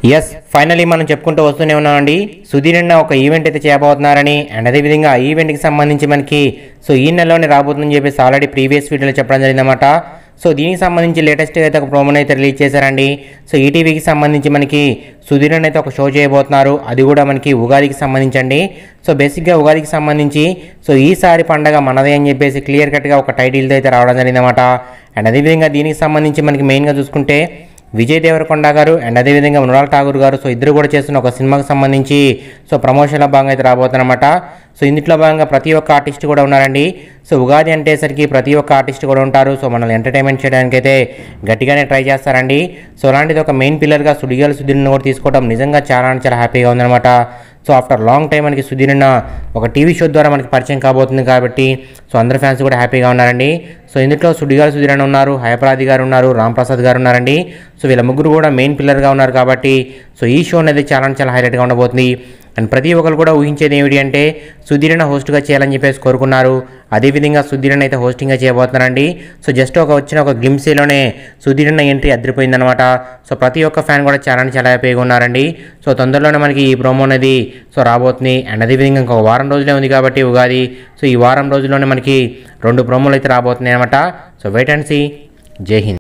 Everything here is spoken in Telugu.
ఎస్ ఫైనలీ మనం చెప్పుకుంటూ వస్తూనే ఉన్నామండి సుధీర్ అన్న ఒక ఈవెంట్ అయితే చేయబోతున్నారని అండ్ అదేవిధంగా ఆ ఈవెంట్కి సంబంధించి మనకి సో ఈ నెలలోనే రాబోతుందని చెప్పేసి ఆల్రెడీ ప్రీవియస్ వీడియోలో చెప్పడం జరిగిందన్నమాట సో దీనికి సంబంధించి లేటెస్ట్గా అయితే ఒక ప్రోమోని అయితే రిలీజ్ చేశారండి సో ఈటీవీకి సంబంధించి మనకి సుధీర్ అన్న అయితే ఒక షో చేయబోతున్నారు అది కూడా మనకి ఉగాదికి సంబంధించండి సో బేసిక్గా ఉగాదికి సంబంధించి సో ఈసారి పండగ మనదే అని చెప్పేసి క్లియర్ కట్గా ఒక టైటిల్తో అయితే రావడం జరిగిందన్నమాట అండ్ అదేవిధంగా దీనికి సంబంధించి మనకి మెయిన్గా చూసుకుంటే విజయ్ దేవరకొండ గారు అండ్ అదేవిధంగా మృణాల్ ఠాగూర్ గారు సో ఇద్దరు కూడా చేస్తున్న ఒక సినిమాకి సంబంధించి సో ప్రమోషన్లో భాగంగా అయితే రాబోతున్నమాట సో ఇందులో భాగంగా ప్రతి ఒక్క ఆర్టిస్ట్ కూడా ఉన్నారండి సో ఉగాది అంటేసరికి ప్రతి ఒక్క ఆర్టిస్ట్ కూడా ఉంటారు సో మనల్ని ఎంటర్టైన్మెంట్ చేయడానికి అయితే గట్టిగానే ట్రై చేస్తారండి సో అలాంటిది ఒక మెయిన్ పిల్లర్గా సుడిగాల సుధీర్ని కూడా తీసుకోవడం నిజంగా చాలా అంటే చాలా హ్యాపీగా ఉందన్నమాట సో ఆఫ్టర్ లాంగ్ టైం మనకి సుధీర్ అన్న ఒక టీవీ షో ద్వారా మనకి పరిచయం కాబోతుంది కాబట్టి సో అందరు ఫ్యాన్స్ కూడా హ్యాపీగా ఉన్నారండి సో ఇందులో సుడిగారు సుధీర్ అన్న ఉన్నారు హయప్రాది గారు ఉన్నారు రామ్ ప్రసాద్ గారు ఉన్నారండి సో వీళ్ళ ముగ్గురు కూడా మెయిన్ పిల్లర్గా ఉన్నారు కాబట్టి సో ఈ షో అనేది చాలా అంటే చాలా హైలైట్గా ఉండబోతుంది అండ్ ప్రతి ఒక్కరు కూడా ఊహించేది ఏమిటి అంటే సుధీరణ హోస్ట్గా చేయాలని చెప్పేసి కోరుకున్నారు అదేవిధంగా సుధీరణ అయితే హోస్టింగ్గా చేయబోతున్నారండి సో జస్ట్ ఒక వచ్చిన ఒక గ్లిమ్సీలోనే సుధీరణ ఎంట్రీ అదిరిపోయిందనమాట సో ప్రతి ఒక్క ఫ్యాన్ కూడా చాలా అంటే చాలా హ్యాపీగా ఉన్నారండి సో తొందరలోనే మనకి ఈ ప్రోమో అనేది సో రాబోతుంది అండ్ అదేవిధంగా ఇంకొక వారం రోజులే ఉంది కాబట్టి ఉగాది సో ఈ వారం రోజుల్లోనే మనకి రెండు ప్రోమోలు అయితే రాబోతున్నాయి అనమాట సో వెయిట్ అండ్ సీ జై హింద్